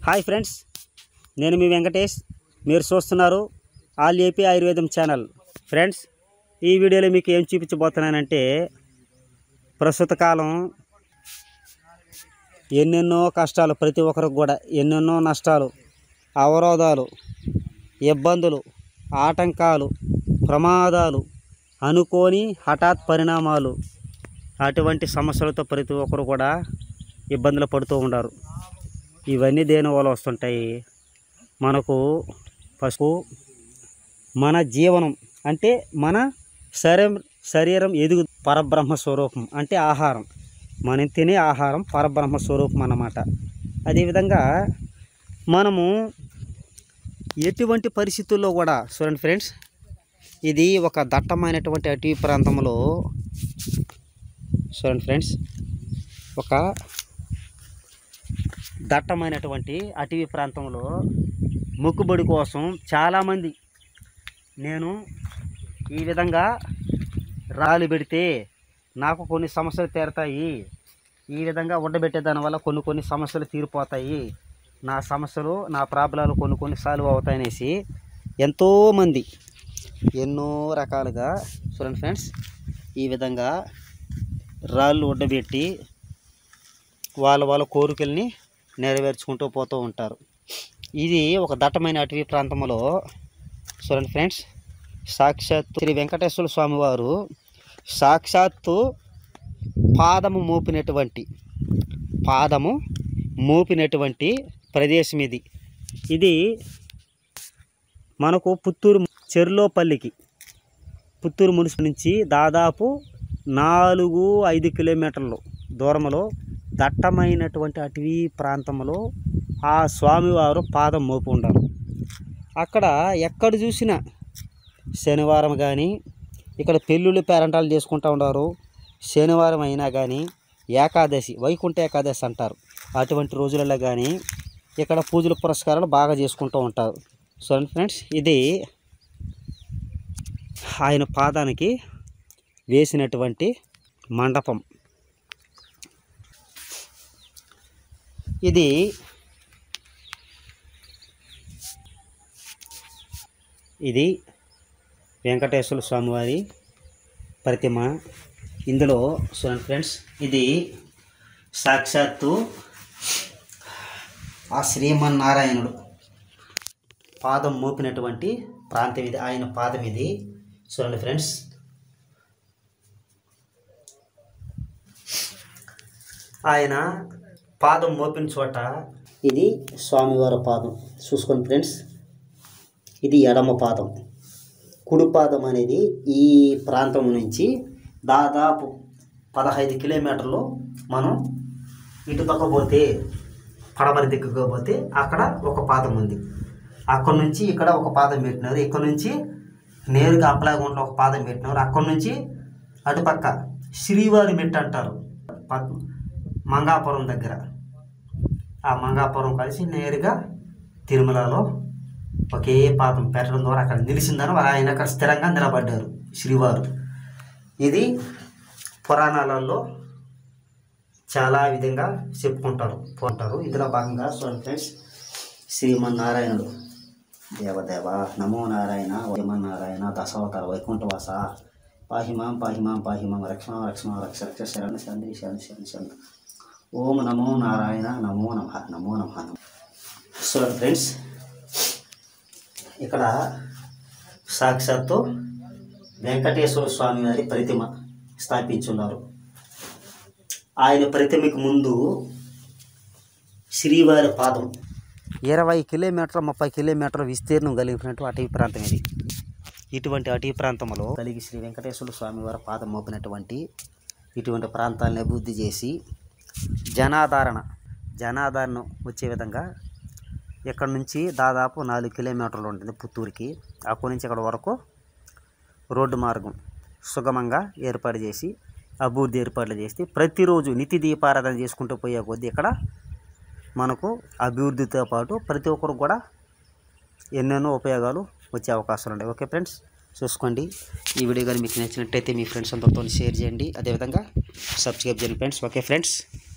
hi friends నేను మీ వెంకటేష్ మీరు చూస్తున్నారు all AP Ayurvedam channel friends ఈ వీడియోలో మీకు ఏం చూపించబోతున్నానంటే ప్రస్తుత కాలం ఎన్నెన్నో కష్టాలు ప్రతి ఒక్కరికి కూడా ఎన్నెన్నో నష్టాలు అవరోధాలు ఇబ్బందులు ఆటంకాలు ప్రమాదాలు అనుకోని హఠాత్ పరిణామాలు అటువంటి సమస్యలతో ప్రతి ఒక్కరు కూడా ఇబ్బందులు పడుతూ ఉన్నారు ఇవన్నీ దేని వల్ల వస్తుంటాయి మనకు పసుపు మన జీవనం అంటే మన శరీరం శరీరం ఎదుగు పరబ్రహ్మ స్వరూపం అంటే ఆహారం మనం తినే ఆహారం పరబ్రహ్మ స్వరూపం అన్నమాట అదేవిధంగా మనము ఎటువంటి పరిస్థితుల్లో కూడా చూడండి ఫ్రెండ్స్ ఇది ఒక దట్టమైనటువంటి అటవీ ప్రాంతంలో చూడండి ఫ్రెండ్స్ ఒక దట్టమైనటువంటి అటవీ ప్రాంతంలో మొక్కుబడి కోసం చాలామంది నేను ఈ విధంగా రాళ్ళు పెడితే నాకు కొన్ని సమస్యలు తీరతాయి ఈ విధంగా ఉండబెట్టే దానివల్ల కొన్ని కొన్ని సమస్యలు తీరిపోతాయి నా సమస్యలు నా ప్రాబ్లాలు కొన్ని కొన్ని సాల్వ్ అవుతాయనేసి ఎంతోమంది ఎన్నో రకాలుగా చూడండి ఫ్రెండ్స్ ఈ విధంగా రాళ్ళు ఉండబెట్టి వాళ్ళ వాళ్ళ కోరికల్ని నెరవేర్చుకుంటూ పోతూ ఉంటారు ఇది ఒక దట్టమైన అటవీ ప్రాంతంలో చూడండి ఫ్రెండ్స్ సాక్షాత్తు శ్రీ వెంకటేశ్వర స్వామి వారు సాక్షాత్తు పాదము మోపినటువంటి పాదము మోపినటువంటి ప్రదేశం ఇది ఇది మనకు పుత్తూరు చెర్లోపల్లికి పుత్తూరు మున్సిపల్ నుంచి దాదాపు నాలుగు ఐదు కిలోమీటర్లు దూరంలో దట్టమైనటువంటి అటవీ ప్రాంతంలో ఆ స్వామివారు పాదం మోపు ఉండాలి అక్కడ ఎక్కడ చూసినా శనివారం కానీ ఇక్కడ పెళ్ళిళ్ళు పేరంటాలు చేసుకుంటూ ఉంటారు శనివారం అయినా కానీ ఏకాదశి వైకుంఠ ఏకాదశి అంటారు అటువంటి రోజులలో కానీ ఇక్కడ పూజలు పురస్కారాలు బాగా చేసుకుంటూ ఉంటారు చూడండి ఫ్రెండ్స్ ఇది ఆయన పాదానికి వేసినటువంటి మండపం ఇది ఇది వెంకటేశ్వర స్వామివారి ప్రతిమ ఇందులో చూడండి ఫ్రెండ్స్ ఇది సాక్షాత్తు ఆ శ్రీమన్నారాయణుడు పాదం మోపినటువంటి ప్రాంతం ఇది ఆయన పాదం ఇది చూడండి ఫ్రెండ్స్ ఆయన పాదం మోపిన చోట ఇది స్వామివారి పాదం చూసుకోండి ఫ్రెండ్స్ ఇది ఎడమ పాదం కుడి పాదం అనేది ఈ ప్రాంతం నుంచి దాదాపు పదహైదు కిలోమీటర్లు మనం ఇటు పక్క పోతే పడమరి దిక్కుగా పోతే అక్కడ ఒక పాదం ఉంది అక్కడ నుంచి ఇక్కడ ఒక పాదం పెట్టినారు ఇక్కడ నుంచి నేరుగా అప్పలాగుంట్లో ఒక పాదం పెట్టినారు అక్కడ నుంచి అటుపక్క శ్రీవారి మెట్టు అంటారు పక్- మంగాపురం దగ్గర ఆ మంగాపురం కలిసి నేరుగా తిరుమలలో ఒకే పాదం పెట్టడం ద్వారా అక్కడ నిలిచిందని వారు ఆయన అక్కడ స్థిరంగా నిలబడ్డారు శ్రీవారు ఇది పురాణాలలో చాలా విధంగా చెప్పుకుంటారు పోంటారు ఇందులో భాగంగా చూడండి ఫ్రెండ్స్ శ్రీమన్నారాయణుడు దేవదేవ నమో నారాయణ వైమన్నారాయణ దశావతార వైకుంఠవాస పాహిమాం పాహిమాం పాహిమాం రక్షణ రక్షణ రక్ష రక్ష శరణ శరణి శరణ శరణ శరణ ఓం నమో నారాయణ నమో నమ నమో నమ నమో చూడండి ఫ్రెండ్స్ ఇక్కడ సాక్షాత్తు వెంకటేశ్వర స్వామి వారి ప్రతిమ స్థాపించున్నారు ఆయన ప్రతిమకు ముందు శ్రీవారి పాదం ఇరవై కిలోమీటర్ ముప్పై కిలోమీటర్ విస్తీర్ణం కలిగినటువంటి అటవీ ప్రాంతం ఇది ఇటువంటి అటవీ ప్రాంతంలో కలిగి శ్రీ వెంకటేశ్వర స్వామి వారి పాదం మోపినటువంటి ఇటువంటి ప్రాంతాలను అభివృద్ధి చేసి జనాదరణ జనాదరణ వచ్చే విధంగా ఇక్కడ నుంచి దాదాపు నాలుగు కిలోమీటర్లు ఉంటుంది పుత్తూరుకి అక్కడి నుంచి ఇక్కడ వరకు రోడ్డు మార్గం సుగమంగా ఏర్పాటు చేసి అభివృద్ధి ఏర్పాట్లు చేసి ప్రతిరోజు నిత్య దీపారాధన చేసుకుంటూ పోయే కొద్దీ ఇక్కడ మనకు అభివృద్ధితో పాటు ప్రతి ఒక్కరు కూడా ఎన్నెన్నో ఉపయోగాలు వచ్చే అవకాశాలు ఉన్నాయి ఓకే ఫ్రెండ్స్ చూసుకోండి ఈ వీడియో కానీ మీకు నచ్చినట్టయితే మీ ఫ్రెండ్స్ అందరితో షేర్ చేయండి అదేవిధంగా సబ్స్క్రైబ్ చేయండి ఫ్రెండ్స్ ఓకే ఫ్రెండ్స్